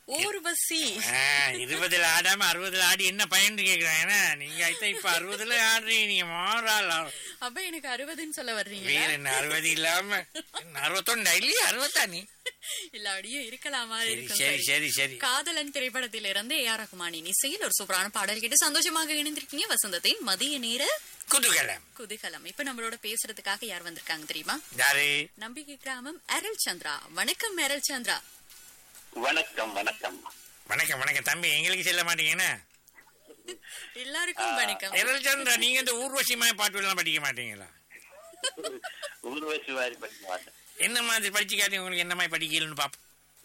ஊர்வசி ஆ, இருபதுல ஆடாம அறுபதுல ஆடி என்ன பயன் கேக்குறேன் ஏன்னா நீங்க ஐத்த இப்ப அறுபதுல ஆடுறீங்க நீங்க மாறாள் அப்ப எனக்கு அறுபதுன்னு சொல்ல வர்றீங்க வேற என்ன அறுபது இல்லாம என்ன அறுபத்தொண்டா இல்லையா அறுபத்தா நீ இல்லாடியும் இருக்கலாமா சரி இருக்கும் சரி சரி சரி காதலன் திரைப்படத்தில் இருந்து ஏ ஆர் ரகுமானின் இசையில் ஒரு சூப்பரான பாடல் கேட்டு சந்தோஷமாக இணைந்திருக்கீங்க வசந்தத்தின் மதிய நேர குதூகலம் குதூகலம் இப்ப நம்மளோட பேசுறதுக்காக யார் வந்திருக்காங்க தெரியுமா யாரு நம்பிக்கை கிராமம் அருள் சந்திரா வணக்கம் அருள் சந்திரா வணக்கம் வணக்கம் வணக்கம் வணக்கம் தம்பி எங்களுக்கு செல்ல மாட்டீங்கன்னா எல்லாருக்கும் வணக்கம் எரல் சந்திரா நீங்க இந்த ஊர்வசிமாய பாட்டு எல்லாம் படிக்க மாட்டீங்களா ஊர்வசி வாரி படிக்க மாட்டேன் என்ன மாதிரி படிச்சு காட்டி உங்களுக்கு என்ன மாதிரி படிக்கலன்னு பாப்போம்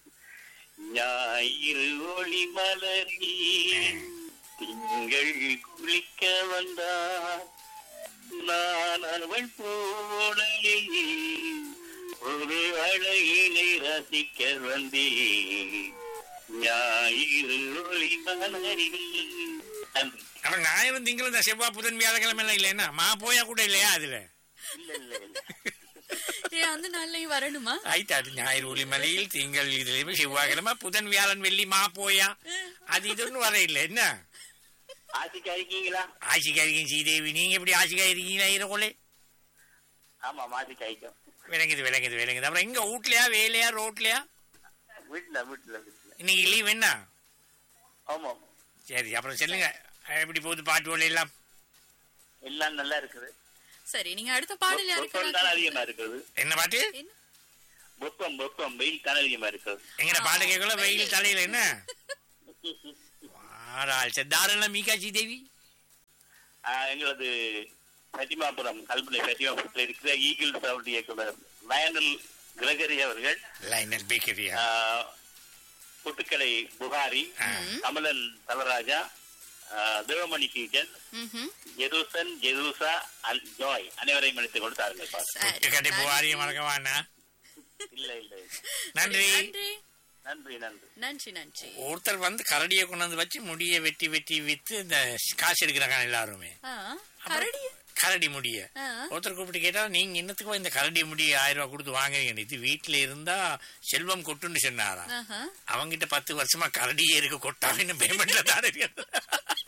ஞாயிறு ஒளி மலரி திங்கள் குளிக்க வந்தார் நான் அவள் போடலே ஒரு அழகினை ரசிக்க வந்தேன் ஞாயிறு ஒளி மலரி நன்றி அப்ப ஞாயிறு திங்களும் இந்த செவ்வாய் புதன் வியாழக்கிழமை எல்லாம் இல்லைன்னா மா போயா கூட இல்லையா அதுல இல்ல இல்ல இல்ல ஏ அந்த நாள்லயும் வரணுமா ஆயிட்டு அது ஞாயிறு ஒளிமலையில் திங்கள் இதுல செவ்வாய்க்கிழமை புதன் வியாழன் வெள்ளி மா போயா அது இது ஒன்றும் வர இல்லை என்ன ஆசிக்கா இருக்கீங்களா ஆசிக்கா இருக்கீங்க ஸ்ரீதேவி நீங்க எப்படி ஆசிக்கா இருக்கீங்களா இரவுலே ஆமா மாசிக்கா ஐக்கம் விளங்குது விளங்குது விளங்குது அப்புறம் எங்க வீட்லயா வேலையா ரோட்லயா வீட்டுல வீட்டுல வீட்டுல இன்னைக்கு லீவ் என்ன ஆமா சரி அப்புறம் சொல்லுங்க எப்படி போகுது பாட்டு ஓலை எல்லாம் எல்லாம் நல்லா இருக்குது சரி நீங்க அடுத்த பாடல் வெப்பம் தான் யாருக்கு அதிகமா இருக்குது என்ன பாட்டு என்ன வெப்பம் வெப்பம் வெயில் தான் அதிகமா இருக்குது எங்கட பாட்டு கேட்கல வெயில் தலையில என்ன ஆறாள் செத்தாரெல்லாம் மீகாட்சி தேவி ஆஹ், எங்களது சட்டிமாபுரம் கல்பனை சட்டிமாபுரத்தில் இருக்கிற ஈகிள் சவுண்ட் இயக்குனர் லயனல் கிரகரி அவர்கள் லைனர் பேக்கரியா ஆஹ், புட்டுக்கடை புகாரி கமலன் தவராஜா ஆஹ், தேவமணி டீச்சர் ம்ஹும். ஜெருசன் ஜெருசா அண்ட் ஜாய் அனைவரையும் எடுத்துக் கொடுத்தார்கள் பாஸ். சரி, கடை புகாரிய மறக்கவானா இல்ல இல்ல இல்ல. நன்றி நன்றி நன்றி நன்றி நன்றி நன்றி ஒருத்தர் வந்து கரடியை கொண்டு வந்து வச்சு முடிய வெட்டி வெட்டி வித்து இந்த காசு எடுக்கிறாங்க எல்லாருமே ஆ, கரடி கரடி முடிய ஆ. ஒருத்தர் கூப்பிட்டு கேட்டா நீங்க இன்னத்துக்கு இந்த கரடி முடி ஆயிரம் ரூபாய் கொடுத்து வாங்குறீங்க இது வீட்டுல இருந்தா செல்வம் கொட்டுன்னு சொன்னாரா ஆஹா. அவங்கிட்ட பத்து வருஷமா கரடியே இருக்கு கொட்டாவின்னு பேமெண்ட்ல தான் இருக்கு